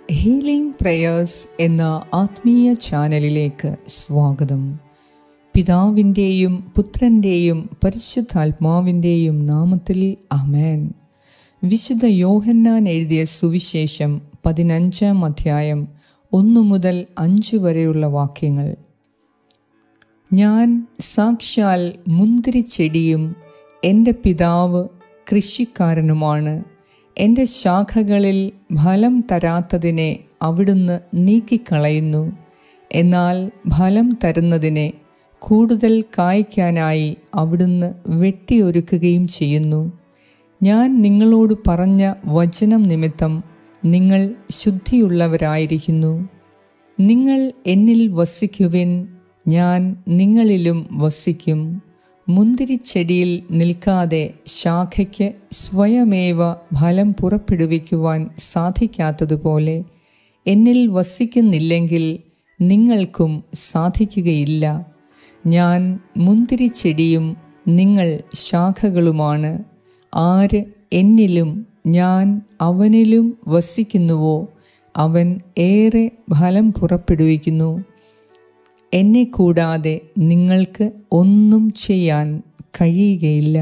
healing prayers എന്ന ആത്മീയ ചാനലിലേക്ക് സ്വാഗതം പിതാവിൻ്റെയും പുത്രൻ്റെയും പരിശുദ്ധാത്മാവിൻ്റെയും നാമത്തിൽ അമേൻ വിശുദ്ധ യോഹന്നാൻ എഴുതിയ സുവിശേഷം പതിനഞ്ചാം അധ്യായം ഒന്നു മുതൽ അഞ്ച് വരെയുള്ള വാക്യങ്ങൾ ഞാൻ സാക്ഷാൽ മുന്തിരിച്ചെടിയും എൻ്റെ പിതാവ് കൃഷിക്കാരനുമാണ് എൻ്റെ ശാഖകളിൽ ഫലം തരാത്തതിനെ അവിടുന്ന് നീക്കിക്കളയുന്നു എന്നാൽ ഫലം തരുന്നതിനെ കൂടുതൽ കായ്ക്കാനായി അവിടുന്ന് വെട്ടിയൊരുക്കുകയും ചെയ്യുന്നു ഞാൻ നിങ്ങളോട് പറഞ്ഞ വചനം നിമിത്തം നിങ്ങൾ ശുദ്ധിയുള്ളവരായിരിക്കുന്നു നിങ്ങൾ എന്നിൽ വസിക്കുവിൻ ഞാൻ നിങ്ങളിലും വസിക്കും മുന്തിരിച്ചെടിയിൽ നിൽക്കാതെ ശാഖയ്ക്ക് സ്വയമേവ ഫലം പുറപ്പെടുവിക്കുവാൻ സാധിക്കാത്തതുപോലെ എന്നിൽ വസിക്കുന്നില്ലെങ്കിൽ നിങ്ങൾക്കും സാധിക്കുകയില്ല ഞാൻ മുന്തിരിച്ചെടിയും നിങ്ങൾ ശാഖകളുമാണ് ആര് എന്നിലും ഞാൻ അവനിലും വസിക്കുന്നുവോ അവൻ ഏറെ ഫലം പുറപ്പെടുവിക്കുന്നു എന്നെ കൂടാതെ നിങ്ങൾക്ക് ഒന്നും ചെയ്യാൻ കഴിയുകയില്ല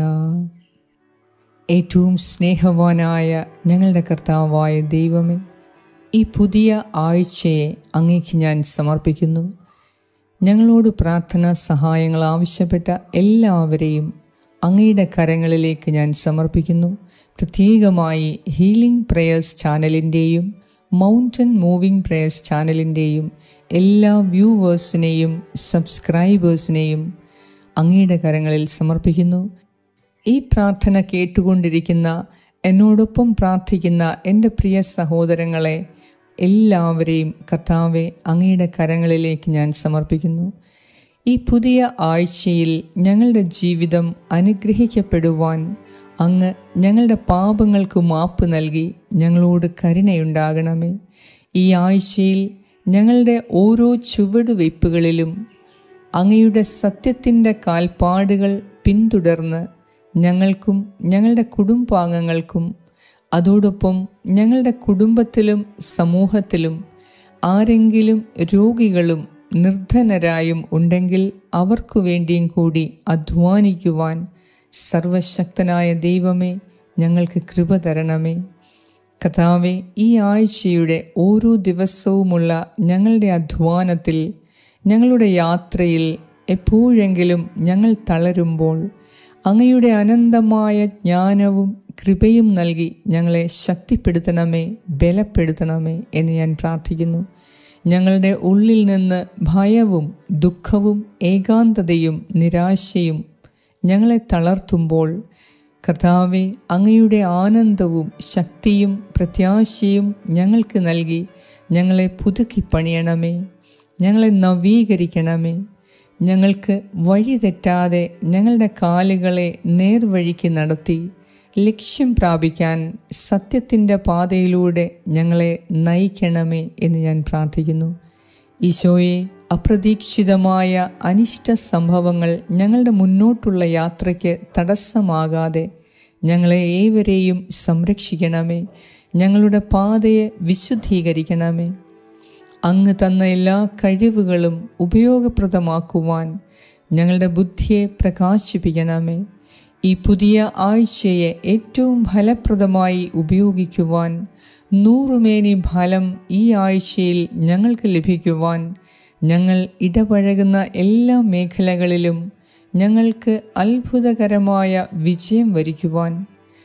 ഏറ്റവും സ്നേഹവാനായ ഞങ്ങളുടെ കർത്താവായ ദൈവമേ ഈ പുതിയ ആഴ്ചയെ അങ്ങേക്ക് ഞാൻ സമർപ്പിക്കുന്നു ഞങ്ങളോട് പ്രാർത്ഥന സഹായങ്ങൾ ആവശ്യപ്പെട്ട എല്ലാവരെയും അങ്ങയുടെ കരങ്ങളിലേക്ക് ഞാൻ സമർപ്പിക്കുന്നു പ്രത്യേകമായി ഹീലിംഗ് പ്രേയേഴ്സ് ചാനലിൻ്റെയും മൗണ്ടൻ മൂവിംഗ് പ്രേയേഴ്സ് ചാനലിൻ്റെയും എല്ലാ വ്യൂവേഴ്സിനെയും സബ്സ്ക്രൈബേഴ്സിനെയും അങ്ങയുടെ കരങ്ങളിൽ സമർപ്പിക്കുന്നു ഈ പ്രാർത്ഥന കേട്ടുകൊണ്ടിരിക്കുന്ന എന്നോടൊപ്പം പ്രാർത്ഥിക്കുന്ന എൻ്റെ പ്രിയ സഹോദരങ്ങളെ എല്ലാവരെയും കർത്താവെ അങ്ങയുടെ കരങ്ങളിലേക്ക് ഞാൻ സമർപ്പിക്കുന്നു ഈ പുതിയ ആഴ്ചയിൽ ഞങ്ങളുടെ ജീവിതം അനുഗ്രഹിക്കപ്പെടുവാൻ അങ്ങ് ഞങ്ങളുടെ പാപങ്ങൾക്ക് മാപ്പ് നൽകി ഞങ്ങളോട് കരുണയുണ്ടാകണമേ ഈ ആഴ്ചയിൽ ഞങ്ങളുടെ ഓരോ ചുവടുവയ്പ്പുകളിലും അങ്ങയുടെ സത്യത്തിൻ്റെ കാൽപ്പാടുകൾ പിന്തുടർന്ന് ഞങ്ങൾക്കും ഞങ്ങളുടെ കുടുംബാംഗങ്ങൾക്കും അതോടൊപ്പം ഞങ്ങളുടെ കുടുംബത്തിലും സമൂഹത്തിലും ആരെങ്കിലും രോഗികളും നിർധനരായും ഉണ്ടെങ്കിൽ അവർക്കു വേണ്ടിയും കൂടി അധ്വാനിക്കുവാൻ സർവശക്തനായ ദൈവമേ ഞങ്ങൾക്ക് കൃപ തരണമേ കഥാവെ ഈ ആഴ്ചയുടെ ഓരോ ദിവസവുമുള്ള ഞങ്ങളുടെ അധ്വാനത്തിൽ ഞങ്ങളുടെ യാത്രയിൽ എപ്പോഴെങ്കിലും ഞങ്ങൾ തളരുമ്പോൾ അങ്ങയുടെ അനന്തമായ ജ്ഞാനവും കൃപയും നൽകി ഞങ്ങളെ ശക്തിപ്പെടുത്തണമേ ബലപ്പെടുത്തണമേ എന്ന് ഞാൻ പ്രാർത്ഥിക്കുന്നു ഞങ്ങളുടെ ഉള്ളിൽ നിന്ന് ഭയവും ദുഃഖവും ഏകാന്തതയും നിരാശയും ഞങ്ങളെ തളർത്തുമ്പോൾ കർത്താവെ അങ്ങയുടെ ആനന്ദവും ശക്തിയും പ്രത്യാശയും ഞങ്ങൾക്ക് നൽകി ഞങ്ങളെ പുതുക്കി പണിയണമേ ഞങ്ങളെ നവീകരിക്കണമേ ഞങ്ങൾക്ക് വഴി തെറ്റാതെ ഞങ്ങളുടെ കാലുകളെ നേർവഴിക്ക് നടത്തി ലക്ഷ്യം പ്രാപിക്കാൻ സത്യത്തിൻ്റെ പാതയിലൂടെ ഞങ്ങളെ നയിക്കണമേ എന്ന് ഞാൻ പ്രാർത്ഥിക്കുന്നു ഈശോയെ അപ്രതീക്ഷിതമായ അനിഷ്ട സംഭവങ്ങൾ ഞങ്ങളുടെ മുന്നോട്ടുള്ള യാത്രയ്ക്ക് തടസ്സമാകാതെ ഞങ്ങളെ ഏവരെയും സംരക്ഷിക്കണമേ ഞങ്ങളുടെ പാതയെ വിശുദ്ധീകരിക്കണമേ അങ്ങ് തന്ന എല്ലാ കഴിവുകളും ഉപയോഗപ്രദമാക്കുവാൻ ഞങ്ങളുടെ ബുദ്ധിയെ പ്രകാശിപ്പിക്കണമേ ഈ പുതിയ ആഴ്ചയെ ഏറ്റവും ഫലപ്രദമായി ഉപയോഗിക്കുവാൻ നൂറുമേനി ഫലം ഈ ആഴ്ചയിൽ ഞങ്ങൾക്ക് ലഭിക്കുവാൻ ഞങ്ങൾ ഇടപഴകുന്ന എല്ലാ മേഖലകളിലും ഞങ്ങൾക്ക് അത്ഭുതകരമായ വിജയം വരിക്കുവാൻ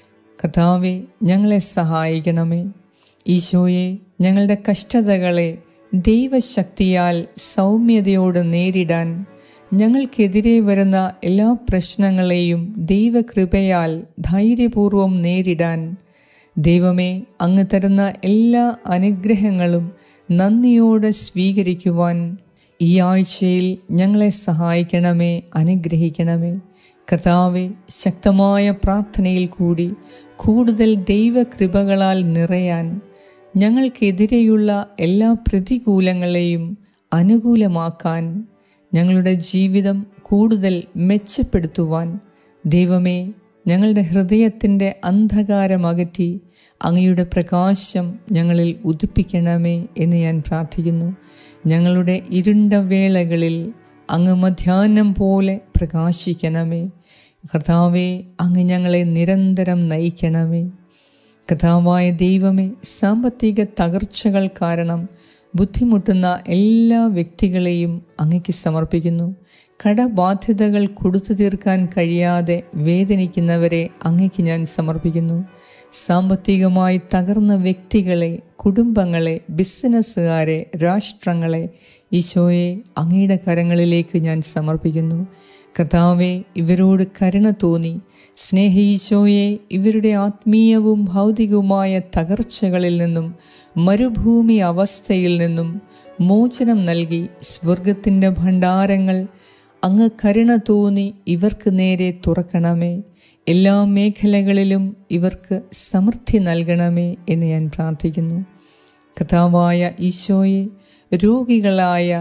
കഥാവെ ഞങ്ങളെ സഹായിക്കണമേ ഈശോയെ ഞങ്ങളുടെ കഷ്ടതകളെ ദൈവശക്തിയാൽ സൗമ്യതയോട് നേരിടാൻ ഞങ്ങൾക്കെതിരെ വരുന്ന എല്ലാ പ്രശ്നങ്ങളെയും ദൈവകൃപയാൽ ധൈര്യപൂർവം നേരിടാൻ ദൈവമേ അങ്ങ് തരുന്ന എല്ലാ അനുഗ്രഹങ്ങളും നന്ദിയോടെ സ്വീകരിക്കുവാൻ ഈ ആഴ്ചയിൽ ഞങ്ങളെ സഹായിക്കണമേ അനുഗ്രഹിക്കണമേ കർത്താവെ ശക്തമായ പ്രാർത്ഥനയിൽ കൂടി കൂടുതൽ ദൈവകൃപകളാൽ നിറയാൻ ഞങ്ങൾക്കെതിരെയുള്ള എല്ലാ പ്രതികൂലങ്ങളെയും അനുകൂലമാക്കാൻ ഞങ്ങളുടെ ജീവിതം കൂടുതൽ മെച്ചപ്പെടുത്തുവാൻ ദൈവമേ ഞങ്ങളുടെ ഹൃദയത്തിൻ്റെ അന്ധകാരം അകറ്റി അങ്ങയുടെ പ്രകാശം ഞങ്ങളിൽ ഉദിപ്പിക്കണമേ എന്ന് ഞാൻ പ്രാർത്ഥിക്കുന്നു ഞങ്ങളുടെ ഇരുണ്ട വേളകളിൽ അങ്ങ് മധ്യാഹ്നം പോലെ പ്രകാശിക്കണമേ കർത്താവെ അങ്ങ് ഞങ്ങളെ നിരന്തരം നയിക്കണമേ കഥാവായ ദൈവമേ സാമ്പത്തിക തകർച്ചകൾ കാരണം ബുദ്ധിമുട്ടുന്ന എല്ലാ വ്യക്തികളെയും അങ്ങയ്ക്ക് സമർപ്പിക്കുന്നു കടബാധ്യതകൾ കൊടുത്തു തീർക്കാൻ കഴിയാതെ വേദനിക്കുന്നവരെ അങ്ങയ്ക്ക് ഞാൻ സമർപ്പിക്കുന്നു സാമ്പത്തികമായി തകർന്ന വ്യക്തികളെ കുടുംബങ്ങളെ ബിസിനസ്സുകാരെ രാഷ്ട്രങ്ങളെ ഈശോയെ അങ്ങയുടെ കരങ്ങളിലേക്ക് ഞാൻ സമർപ്പിക്കുന്നു കർത്താവെ ഇവരോട് കരുണ തോന്നി സ്നേഹ ഈശോയെ ഇവരുടെ ആത്മീയവും ഭൗതികവുമായ തകർച്ചകളിൽ നിന്നും മരുഭൂമി അവസ്ഥയിൽ നിന്നും മോചനം നൽകി സ്വർഗത്തിൻ്റെ ഭണ്ഡാരങ്ങൾ അങ്ങ് കരുണ തോന്നി ഇവർക്ക് നേരെ തുറക്കണമേ എല്ലാ മേഖലകളിലും ഇവർക്ക് സമൃദ്ധി നൽകണമേ എന്ന് ഞാൻ പ്രാർത്ഥിക്കുന്നു കഥാവായ ഈശോയെ രോഗികളായ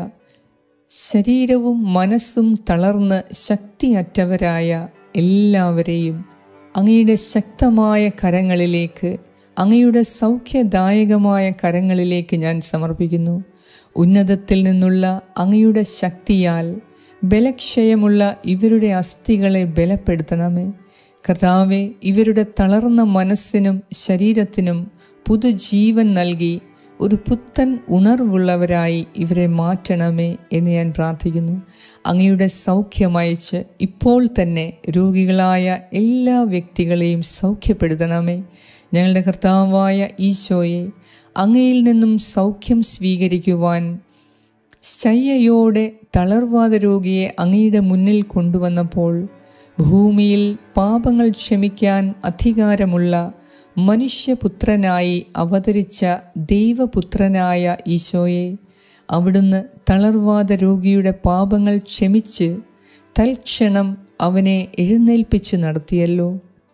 ശരീരവും മനസ്സും തളർന്ന് ശക്തിയറ്റവരായ എല്ലാവരെയും അങ്ങയുടെ ശക്തമായ കരങ്ങളിലേക്ക് അങ്ങയുടെ സൗഖ്യദായകമായ കരങ്ങളിലേക്ക് ഞാൻ സമർപ്പിക്കുന്നു ഉന്നതത്തിൽ നിന്നുള്ള അങ്ങയുടെ ശക്തിയാൽ ബലക്ഷയമുള്ള ഇവരുടെ അസ്ഥികളെ ബലപ്പെടുത്തണമേ കർത്താവെ ഇവരുടെ തളർന്ന മനസ്സിനും ശരീരത്തിനും പുതുജീവൻ നൽകി ഒരു പുത്തൻ ഉണർവുള്ളവരായി ഇവരെ മാറ്റണമേ എന്ന് ഞാൻ പ്രാർത്ഥിക്കുന്നു അങ്ങയുടെ സൗഖ്യമയച്ച് ഇപ്പോൾ തന്നെ രോഗികളായ എല്ലാ വ്യക്തികളെയും സൗഖ്യപ്പെടുത്തണമേ ഞങ്ങളുടെ കർത്താവായ ഈശോയെ അങ്ങയിൽ നിന്നും സൗഖ്യം സ്വീകരിക്കുവാൻ ശയ്യയോടെ തളർവാദ രോഗിയെ അങ്ങയുടെ മുന്നിൽ കൊണ്ടുവന്നപ്പോൾ ഭൂമിയിൽ പാപങ്ങൾ ക്ഷമിക്കാൻ അധികാരമുള്ള മനുഷ്യപുത്രനായി അവതരിച്ച ദൈവപുത്രനായ ഈശോയെ അവിടുന്ന് തളർവാദ രോഗിയുടെ പാപങ്ങൾ ക്ഷമിച്ച് തൽക്ഷണം അവനെ എഴുന്നേൽപ്പിച്ച് നടത്തിയല്ലോ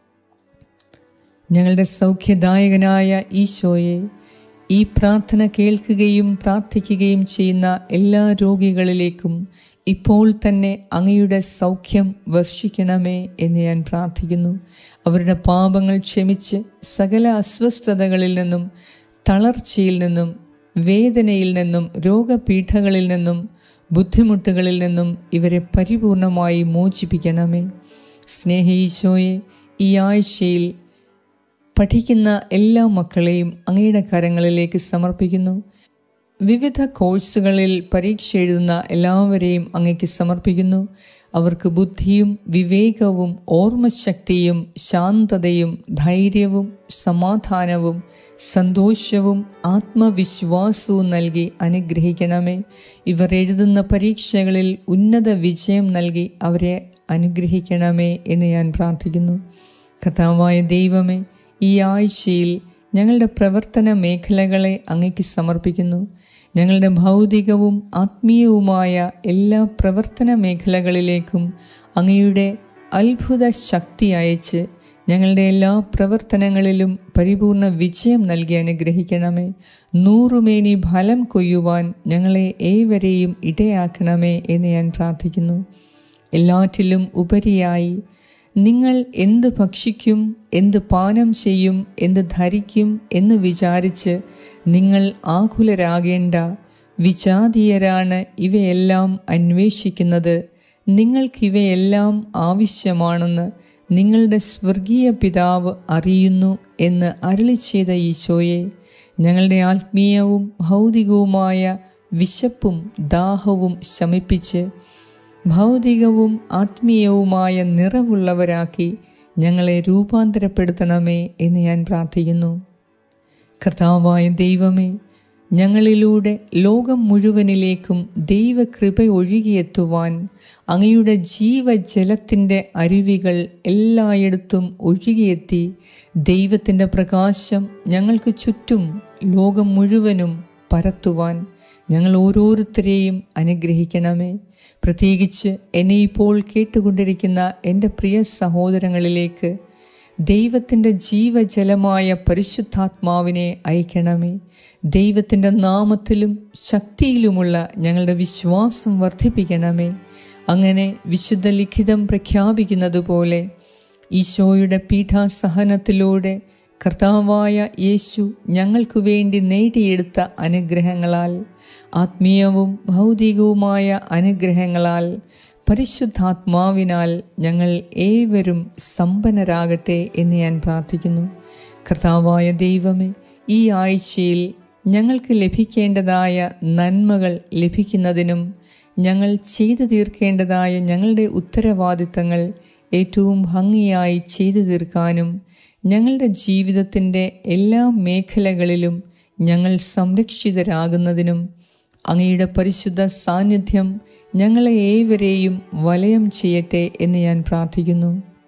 ഞങ്ങളുടെ സൗഖ്യദായകനായ ഈശോയെ ഈ പ്രാർത്ഥന കേൾക്കുകയും പ്രാർത്ഥിക്കുകയും ചെയ്യുന്ന എല്ലാ രോഗികളിലേക്കും ഇപ്പോൾ തന്നെ അങ്ങയുടെ സൗഖ്യം വർഷിക്കണമേ എന്ന് ഞാൻ പ്രാർത്ഥിക്കുന്നു അവരുടെ പാപങ്ങൾ ക്ഷമിച്ച് സകല അസ്വസ്ഥതകളിൽ നിന്നും തളർച്ചയിൽ നിന്നും വേദനയിൽ നിന്നും രോഗപീഠകളിൽ നിന്നും ബുദ്ധിമുട്ടുകളിൽ നിന്നും ഇവരെ പരിപൂർണമായി മോചിപ്പിക്കണമേ സ്നേഹ ഈശോയെ ഈ ആഴ്ചയിൽ പഠിക്കുന്ന എല്ലാ മക്കളെയും അങ്ങയുടെ കരങ്ങളിലേക്ക് സമർപ്പിക്കുന്നു വിവിധ കോഴ്സുകളിൽ പരീക്ഷ എഴുതുന്ന എല്ലാവരെയും അങ്ങയ്ക്ക് സമർപ്പിക്കുന്നു അവർക്ക് ബുദ്ധിയും വിവേകവും ഓർമ്മശക്തിയും ശാന്തതയും ധൈര്യവും സമാധാനവും സന്തോഷവും ആത്മവിശ്വാസവും നൽകി അനുഗ്രഹിക്കണമേ ഇവർ എഴുതുന്ന പരീക്ഷകളിൽ ഉന്നത വിജയം നൽകി അവരെ അനുഗ്രഹിക്കണമേ എന്ന് ഞാൻ പ്രാർത്ഥിക്കുന്നു കഥാവായ ദൈവമേ ഈ ആഴ്ചയിൽ ഞങ്ങളുടെ പ്രവർത്തന മേഖലകളെ അങ്ങയ്ക്ക് സമർപ്പിക്കുന്നു ഞങ്ങളുടെ ഭൗതികവും ആത്മീയവുമായ എല്ലാ പ്രവർത്തന മേഖലകളിലേക്കും അങ്ങയുടെ അത്ഭുത ശക്തി അയച്ച് ഞങ്ങളുടെ എല്ലാ പ്രവർത്തനങ്ങളിലും പരിപൂർണ വിജയം നൽകി അനുഗ്രഹിക്കണമേ നൂറുമേനി ഫലം കൊയ്യുവാൻ ഞങ്ങളെ ഏവരെയും ഇടയാക്കണമേ എന്ന് ഞാൻ പ്രാർത്ഥിക്കുന്നു എല്ലാറ്റിലും ഉപരിയായി നിങ്ങൾ എന്ത് ഭക്ഷിക്കും എന്ത് പാനം ചെയ്യും എന്ത് ധരിക്കും എന്ന് വിചാരിച്ച് നിങ്ങൾ ആകുലരാകേണ്ട വിജാതീയരാണ് ഇവയെല്ലാം അന്വേഷിക്കുന്നത് നിങ്ങൾക്കിവയെല്ലാം ആവശ്യമാണെന്ന് നിങ്ങളുടെ സ്വർഗീയ പിതാവ് അറിയുന്നു എന്ന് അരളി ചെയ്ത ഈശോയെ ഞങ്ങളുടെ ആത്മീയവും ഭൗതികവുമായ വിശപ്പും ദാഹവും ശമിപ്പിച്ച് ഭൗതികവും ആത്മീയവുമായ നിറവുള്ളവരാക്കി ഞങ്ങളെ രൂപാന്തരപ്പെടുത്തണമേ എന്ന് ഞാൻ പ്രാർത്ഥിക്കുന്നു കർത്താവായ ദൈവമേ ഞങ്ങളിലൂടെ ലോകം മുഴുവനിലേക്കും ദൈവകൃപ ഒഴുകിയെത്തുവാൻ അങ്ങയുടെ ജീവജലത്തിൻ്റെ അരുവികൾ എല്ലായിടത്തും ഒഴുകിയെത്തി ദൈവത്തിൻ്റെ പ്രകാശം ഞങ്ങൾക്ക് ചുറ്റും ലോകം മുഴുവനും പരത്തുവാൻ ഞങ്ങൾ ഓരോരുത്തരെയും അനുഗ്രഹിക്കണമേ പ്രത്യേകിച്ച് എന്നെ ഇപ്പോൾ കേട്ടുകൊണ്ടിരിക്കുന്ന എൻ്റെ പ്രിയ സഹോദരങ്ങളിലേക്ക് ദൈവത്തിൻ്റെ ജീവജലമായ പരിശുദ്ധാത്മാവിനെ അയക്കണമേ ദൈവത്തിൻ്റെ നാമത്തിലും ശക്തിയിലുമുള്ള ഞങ്ങളുടെ വിശ്വാസം വർദ്ധിപ്പിക്കണമേ അങ്ങനെ വിശുദ്ധ ലിഖിതം പ്രഖ്യാപിക്കുന്നത് പോലെ ഈശോയുടെ പീഠാസഹനത്തിലൂടെ കർത്താവായ യേശു ഞങ്ങൾക്കു വേണ്ടി നേടിയെടുത്ത അനുഗ്രഹങ്ങളാൽ ആത്മീയവും ഭൗതികവുമായ അനുഗ്രഹങ്ങളാൽ പരിശുദ്ധാത്മാവിനാൽ ഞങ്ങൾ ഏവരും സമ്പന്നരാകട്ടെ എന്ന് ഞാൻ പ്രാർത്ഥിക്കുന്നു കർത്താവായ ദൈവമേ ഈ ആഴ്ചയിൽ ഞങ്ങൾക്ക് ലഭിക്കേണ്ടതായ നന്മകൾ ലഭിക്കുന്നതിനും ഞങ്ങൾ ചെയ്തു തീർക്കേണ്ടതായ ഞങ്ങളുടെ ഉത്തരവാദിത്തങ്ങൾ ഏറ്റവും ഭംഗിയായി ചെയ്തു തീർക്കാനും ഞങ്ങളുടെ ജീവിതത്തിൻ്റെ എല്ലാ മേഖലകളിലും ഞങ്ങൾ സംരക്ഷിതരാകുന്നതിനും അങ്ങയുടെ പരിശുദ്ധ സാന്നിധ്യം ഞങ്ങളെ ഏവരെയും വലയം ചെയ്യട്ടെ എന്ന് ഞാൻ പ്രാർത്ഥിക്കുന്നു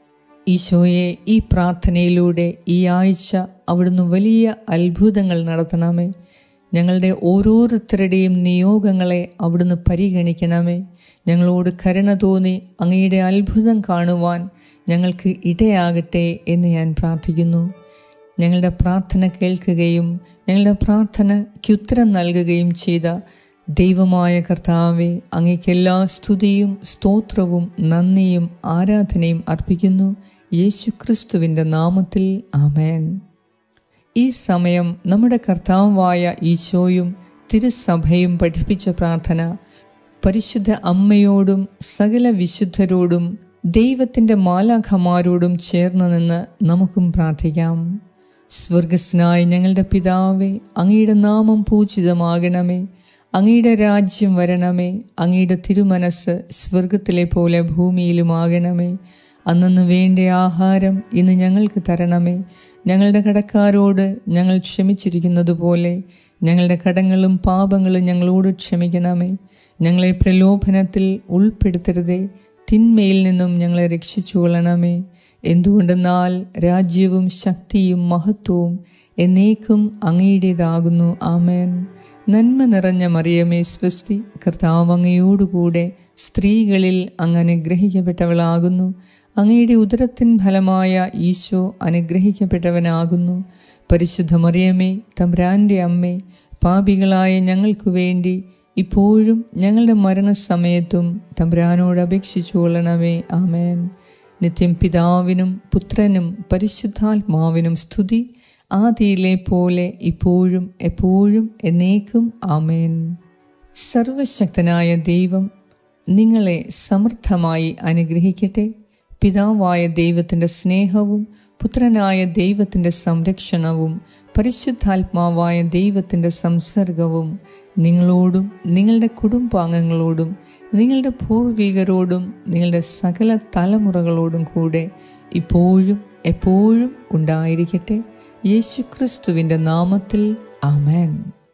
ഈശോയെ ഈ പ്രാർത്ഥനയിലൂടെ ഈ ആഴ്ച അവിടുന്ന് വലിയ അത്ഭുതങ്ങൾ നടത്തണമേ ഞങ്ങളുടെ ഓരോരുത്തരുടെയും നിയോഗങ്ങളെ അവിടുന്ന് പരിഗണിക്കണമേ ഞങ്ങളോട് കരുണ തോന്നി അങ്ങയുടെ അത്ഭുതം കാണുവാൻ ഞങ്ങൾക്ക് ഇടയാകട്ടെ എന്ന് ഞാൻ പ്രാർത്ഥിക്കുന്നു ഞങ്ങളുടെ പ്രാർത്ഥന കേൾക്കുകയും ഞങ്ങളുടെ പ്രാർത്ഥനയ്ക്കുത്തരം നൽകുകയും ചെയ്ത ദൈവമായ കർത്താവെ അങ്ങേക്ക് എല്ലാ സ്തുതിയും സ്തോത്രവും നന്ദിയും ആരാധനയും അർപ്പിക്കുന്നു യേശുക്രിസ്തുവിൻ്റെ നാമത്തിൽ ആമേൻ ഈ സമയം നമ്മുടെ കർത്താവായ ഈശോയും തിരുസഭയും പഠിപ്പിച്ച പ്രാർത്ഥന പരിശുദ്ധ അമ്മയോടും സകല വിശുദ്ധരോടും ദൈവത്തിൻ്റെ മാലാഖമാരോടും ചേർന്ന് നിന്ന് നമുക്കും പ്രാർത്ഥിക്കാം സ്വർഗസ്നായ ഞങ്ങളുടെ പിതാവേ അങ്ങയുടെ നാമം പൂജിതമാകണമേ അങ്ങയുടെ രാജ്യം വരണമേ അങ്ങയുടെ തിരുമനസ് സ്വർഗത്തിലെ പോലെ ഭൂമിയിലുമാകണമേ അന്നു വേണ്ട ആഹാരം ഇന്ന് ഞങ്ങൾക്ക് തരണമേ ഞങ്ങളുടെ കടക്കാരോട് ഞങ്ങൾ ക്ഷമിച്ചിരിക്കുന്നത് പോലെ ഞങ്ങളുടെ കടങ്ങളും പാപങ്ങളും ഞങ്ങളോട് ക്ഷമിക്കണമേ ഞങ്ങളെ പ്രലോഭനത്തിൽ ഉൾപ്പെടുത്തരുതേ തിന്മയിൽ നിന്നും ഞങ്ങളെ രക്ഷിച്ചു കൊള്ളണമേ എന്തുകൊണ്ടെന്നാൽ രാജ്യവും ശക്തിയും മഹത്വവും എന്നേക്കും അങ്ങയുടേതാകുന്നു ആമേൻ നന്മ നിറഞ്ഞ മറിയമേ സ്വസ്തി കർത്താവ് അങ്ങയോടുകൂടെ സ്ത്രീകളിൽ അങ്ങ് അനുഗ്രഹിക്കപ്പെട്ടവളാകുന്നു അങ്ങയുടെ ഉദരത്തിൻ ഫലമായ ഈശോ അനുഗ്രഹിക്കപ്പെട്ടവനാകുന്നു പരിശുദ്ധ മറിയമേ തമ്പ്രാൻ്റെ അമ്മേ പാപികളായ ഞങ്ങൾക്കു വേണ്ടി ഇപ്പോഴും ഞങ്ങളുടെ മരണസമയത്തും തമ്പ്രാനോട് അപേക്ഷിച്ചു കൊള്ളണമേ ആമേൻ നിത്യം പിതാവിനും പുത്രനും പരിശുദ്ധാത്മാവിനും സ്തുതി ആദിയിലെ പോലെ ഇപ്പോഴും എപ്പോഴും എന്നേക്കും ആമേൻ സർവശക്തനായ ദൈവം നിങ്ങളെ സമൃദ്ധമായി അനുഗ്രഹിക്കട്ടെ പിതാവായ ദൈവത്തിൻ്റെ സ്നേഹവും പുത്രനായ ദൈവത്തിൻ്റെ സംരക്ഷണവും പരിശുദ്ധാത്മാവായ ദൈവത്തിൻ്റെ സംസർഗവും നിങ്ങളോടും നിങ്ങളുടെ കുടുംബാംഗങ്ങളോടും നിങ്ങളുടെ പൂർവികരോടും നിങ്ങളുടെ സകല തലമുറകളോടും കൂടെ ഇപ്പോഴും എപ്പോഴും ഉണ്ടായിരിക്കട്ടെ യേശുക്രിസ്തുവിൻ്റെ നാമത്തിൽ ആമേൻ